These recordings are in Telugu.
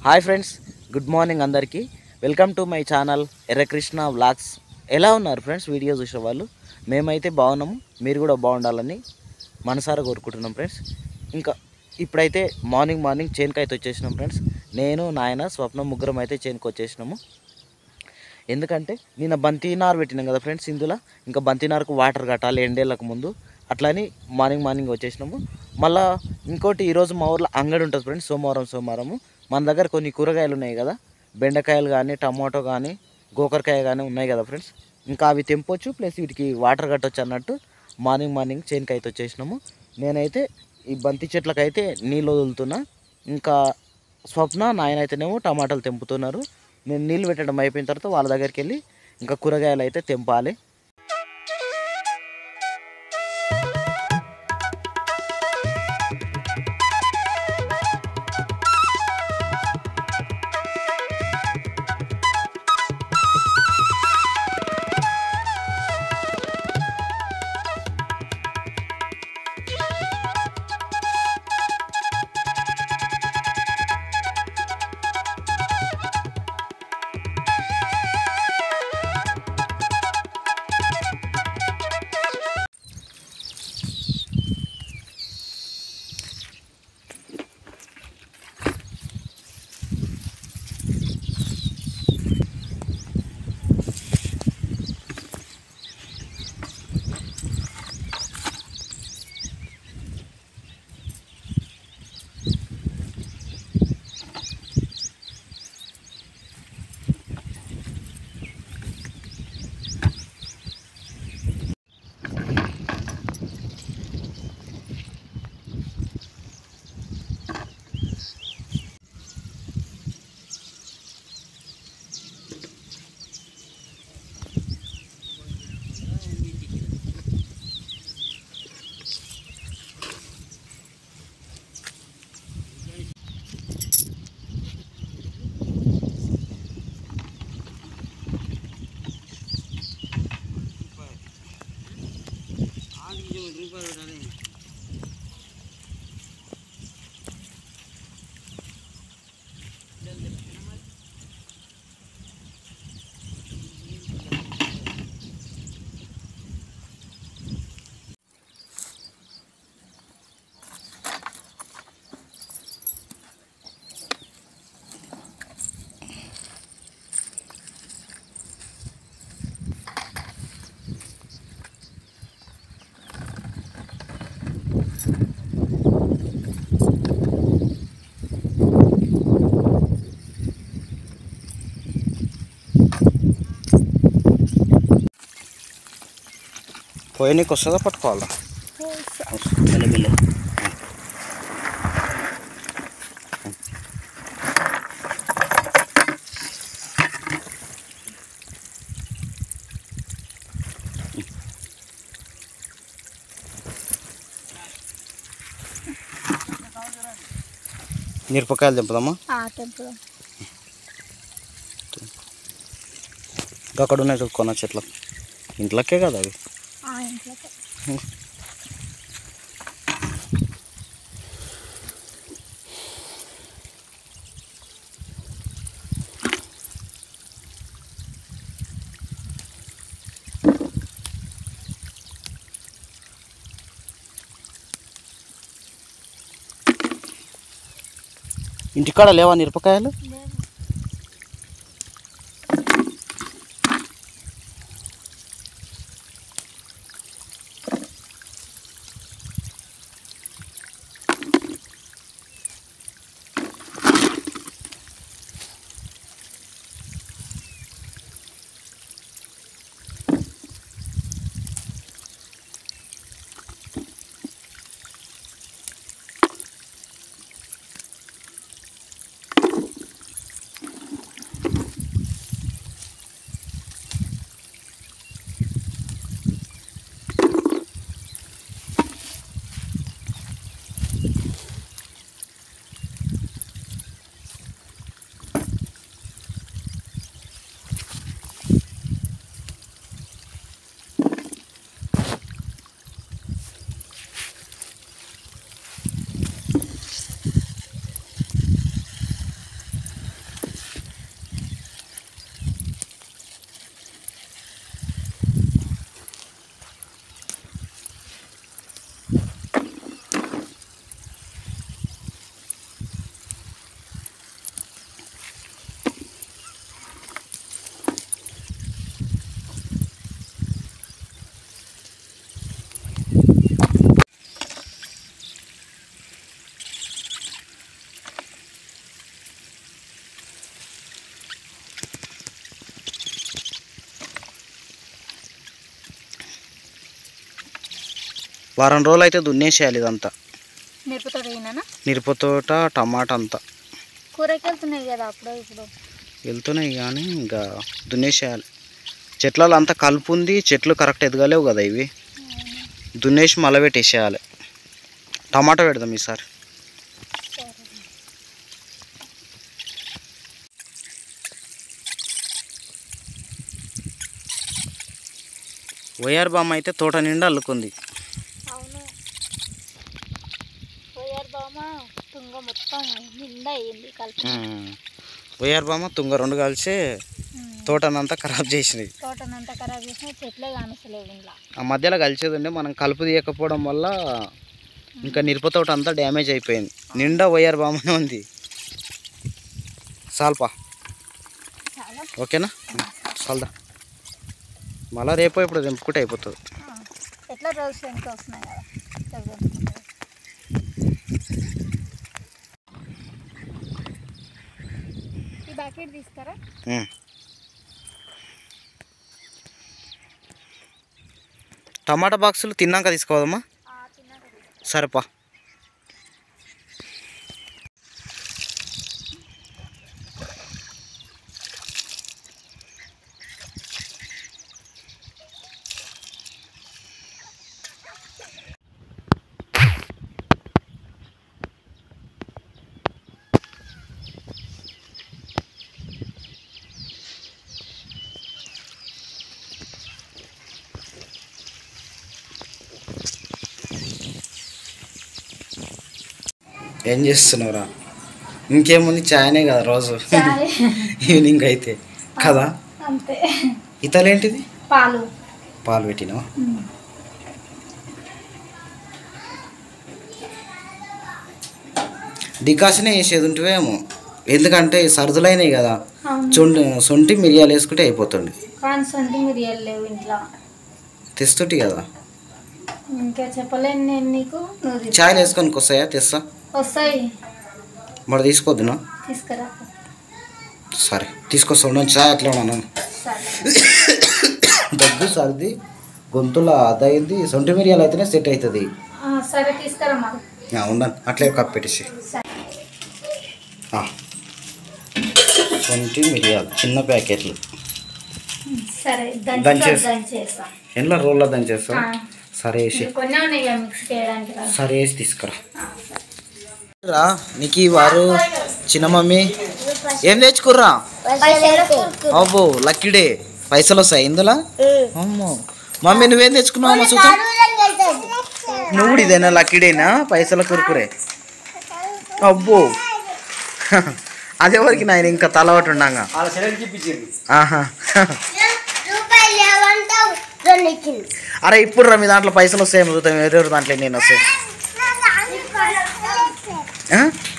హాయ్ ఫ్రెండ్స్ గుడ్ మార్నింగ్ అందరికీ welcome to my channel Errakrishna vlogs ఎలా ఉన్నారు ఫ్రెండ్స్ వీడియో చూసే వాళ్ళు మేమైతే బాగున్నాము మీరు కూడా బాగుండాలని మనసారా కోరుకుంటున్నాం ఫ్రెండ్స్ ఇంకా ఇప్పుడైతే మార్నింగ్ మార్నింగ్ చేనుకి అయితే వచ్చేసినాం ఫ్రెండ్స్ నేను నాయన స్వప్న ముగ్గురం అయితే చేనుకి వచ్చేసినాము ఎందుకంటే నిన్న బంతినార్ పెట్టినాం కదా ఫ్రెండ్స్ ఇందులో ఇంకా బంతినార్కు వాటర్ కట్టాలి ఎండేళ్ళకు ముందు అట్లని మార్నింగ్ మార్నింగ్ వచ్చేసినాము మళ్ళా ఇంకోటి ఈరోజు మా ఊర్లో అంగడి ఉంటుంది ఫ్రెండ్స్ సోమవారం సోమవారము మన దగ్గర కొన్ని కూరగాయలు ఉన్నాయి కదా బెండకాయలు కానీ టమాటో కానీ గోకరకాయ కానీ ఉన్నాయి కదా ఫ్రెండ్స్ ఇంకా అవి తెంపొచ్చు ప్లస్ వీటికి వాటర్ కట్టొచ్చు అన్నట్టు మార్నింగ్ మార్నింగ్ చేనుకి అయితే వచ్చేసినాము నేనైతే ఈ బంతి చెట్లకు అయితే నీళ్ళు వదులుతున్నా ఇంకా స్వప్న నాయన అయితేనేమో టమాటాలు తెంపుతున్నారు నేను నీళ్ళు పెట్టడం అయిపోయిన తర్వాత వాళ్ళ దగ్గరికి వెళ్ళి ఇంకా కూరగాయలు అయితే తెంపాలి పోయనీకి వస్తుందా పట్టుకోవాలా మెల్లమెల్ల మిరపకాయలు తెంపుదామా టెంపుల్ అక్కడ ఉన్నాయి చూడు కొన చెట్లు ఇంట్లోకే కదా అవి ఇంట్లోకి ఇంటికాడ లేవా మిరపకాయలు వారం రోజులు అయితే దున్నేసేయాలి ఇదంతా మిరపతోట అయినా మిరపతోట టమాటా అంతా కూరకి వెళ్తున్నాయి కదా అప్పుడు ఇప్పుడు వెళ్తున్నాయి కానీ ఇంకా దున్నేసేయాలి చెట్లలో అంతా కలుపు ఉంది చెట్లు కరెక్ట్ ఎదగలేవు కదా ఇవి దున్నేసి మళ్ళీ పెట్టేసేయాలి టమాటా పెడదాం ఈసారి వైఆర్ బామ్మ అయితే తోట నిండా అల్లుకుంది అవును పోయారు బామ్మ తుంగ మొత్తం నిండా అయ్యింది కలిపి వైఆర్ బామ్మ తుంగ రెండు కలిసి తోటనంతా ఖరాబ్ చేసినాయి తోటనంతా ఖరాబ్ చేసిన చెట్లే కానసలేవు ఇంట్లో ఆ మధ్యలో కలిసేది ఉండే మనం కలుపు తీయకపోవడం వల్ల ఇంకా నిరుప తోట అంతా డ్యామేజ్ అయిపోయింది నిండా వైఆర్ బామ్మనే ఉంది సాల్పా చాలా ఓకేనా చాలదా మళ్ళా రేపు ఇప్పుడు తెంపుకుంటే అయిపోతుంది ఆ, ఎట్లా రోజు వెనక వస్తున్నాయి కదా ఇట్లా తెంపుకుంటారు. ఈ బకెట్ తీసుకురా ఉమ్. టమాటా బాక్సులు తిన్నాక తీసుకోవదమ్మా తిన్నాక తీసుకో. సరేపా ఏం చేస్తున్నావురా ఇంకేముంది చాయనే కదా రోజు చాయ్. ఈవినింగ్ అయితే కదా అంతే ఇతలేంటిది పాలు పాలు పెట్టినావా డికాషనే వేసేది ఉంటేవేమో ఎందుకంటే సరుదులైనవి కదా అవును చుండి సొంటి మిరియాలు వేసుకుంటే అయిపోతుంది కానీ సొంటి మిరియాలు లేవు ఇంట్లో తెస్తుంటి కదా ఇంకా చెప్పలేను నేను నీకు నువ్వు తీసుకో. చాయ్ వేసుకొని వస్తాయా తెస్తా వస్తాయి మరి తీసుకోవద్దునా తీసుకురా సరే తీసుకొస్తా ఉండను చాయ్ అట్లా ఉన్నాను సరే దగ్గు సర్ది గొంతులో అదైంది సొంటి మిరియాలు అయితేనే సెట్ అవుతుంది ఆ, సరే తీసుకురా మరి ఉండను అట్లే కప్ పెట్టేసి సరే ఆ. సొంటి మిరియాలు చిన్న ప్యాకెట్లు సరే దంచి దంచేసి. దంచేస్తా ఎట్లా రోల్లో దంచేస్తా ఆ. సరే వేసి కొన్ని ఉన్నాయి ఇక మిక్స్ చేయడానికి రా. సరే వేసి తీసుకురా ఆ, సరే. రా నీకు ఈ వారు చిన్న మమ్మీ ఏం తెచ్చుకుర్రా అబ్బో లక్కీ డే పైసలు వస్తాయి ఇందులో అమ్మో మమ్మీ నువ్వేం తెచ్చుకున్నావు అమ్మ చూద్దాం నువ్వు కూడా ఇదేనా లక్కీ డేనా పైసల కురుకురే అబ్బో అదెవరికి నాయన ఇంకా తలవాటు ఉండంగా ఆహా అరే ఇప్పుడు రా మీ దాంట్లో పైసలు వస్తాయేమో చూద్దాం ఎవరెవరి దాంట్లో నేను వస్తాయి ఆ?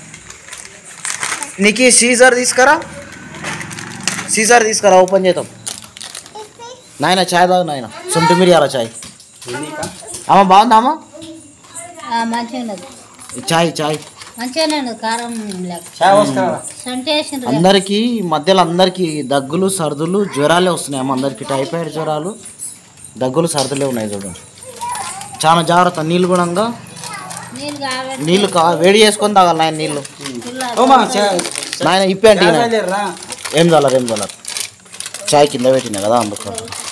నీకు ఈ సీజర్ తీసుకురా సీజర్ తీసుకురా ఓపెన్ చేద్దాం నాయన చాయ్ తాగు నాయన సొంటి మిరియాల చాయ్ అమ్మ బాగుందా అమ్మ ఆ, మంచిగా ఉన్నది చాయ్ చాయ్ మంచిగానే ఉన్నది కారం లేక సొంటి వేసిండ్రు అందరికీ ఈ మధ్యలో అందరికీ దగ్గులు సర్దులు జ్వరాలే వస్తున్నాయి అమ్మ అందరికీ టైఫాయిడ్ జ్వరాలు దగ్గులు సర్దులే ఉన్నాయి చూడండి చాలా జాగ్రత్త నీళ్ళు గుణంగా నీళ్ళు కాబట్టి నీళ్ళు కా వేడి చేసుకొని తాగాలి నాయన నీళ్ళు నాయన ఇప్పేంటి ఏం చల్లారు ఏం చల్లారు చాయ్ కింద పెట్టినా కదా అందుకు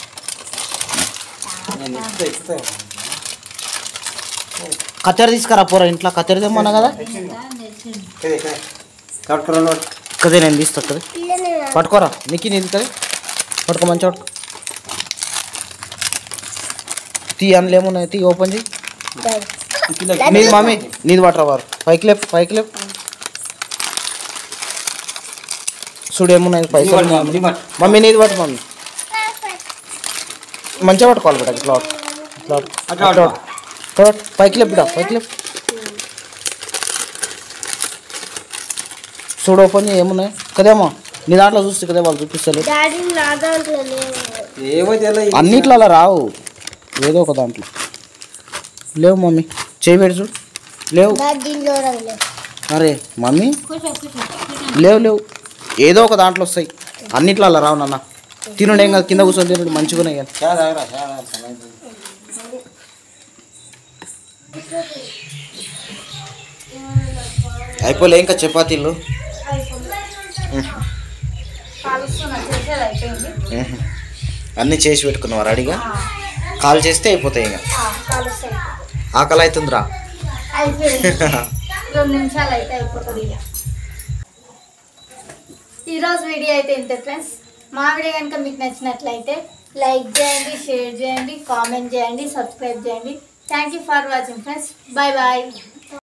కత్తెర తీసుకురా పోరా ఇంట్లో కత్తెర తెమ్మన్నా కదా కదే నేను తీస్తా కదా పట్టుకోరా నీకు నీది కదా పట్టుకో మంచిగా పట్టుకో తీ అందులో ఏమున్నాయి తీ ఓపెన్ చేయి నీది మమ్మీ నీది పట్టరా వారు పైకి లేపు పైకి లేపు చూడు ఏమున్నాయి పైసలు ఉన్నాయి. మమ్మీ నీది పట్టు మమ్మీ మంచిగా పట్టుకోవాలి బిడ్డ ఇట్లా పట్టు. ఇట్లా పట్టు. అట్లా పట్టు. ఇట్లా పట్టు. పైకి లేపు బిడ్డ పైకి లేపు చూడు ఓపెన్ చేయి ఏమున్నాయి కదేమో నీ దాంట్లో చూస్తే కదే వాళ్ళు చూపిస్తారు అన్నిట్లో అలా రావు ఏదో ఒక దాంట్లో లేవు మమ్మీ చేయి పెట్టి చూడు లేవు అరే మమ్మీ కూర్చో కూర్చో లేవు లేవు ఏదో ఒక దాంట్లో వస్తాయి అన్నిట్లో అలా రావు నాన్న తినుడు ఏం కాదు కింద కూర్చొని తినుడు మంచిగా ఉన్నాయి కానీ అయిపోలే ఇంకా చపాతీలు కాలుస్తున్నా చేసేది అయిపోయింది ఉహు. అన్నీ చేసి పెట్టుకున్నావా రెడీగా కాల్ చేస్తే అయిపోతాయి ఇంకా కాలుస్తాయి ఆకలి అవుతుందిరా అయిపోయింది రెండు నిమిషాలు అయితే అయిపోతుంది ఇక ఈరోజు వీడియో అయితే ఇంతే ఫ్రెండ్స్ మా వీడియో కనుక మీకు నచ్చినట్లయితే లైక్ చేయండి షేర్ చేయండి కామెంట్ చేయండి సబ్స్క్రైబ్ చేయండి thank you for watching friends bye bye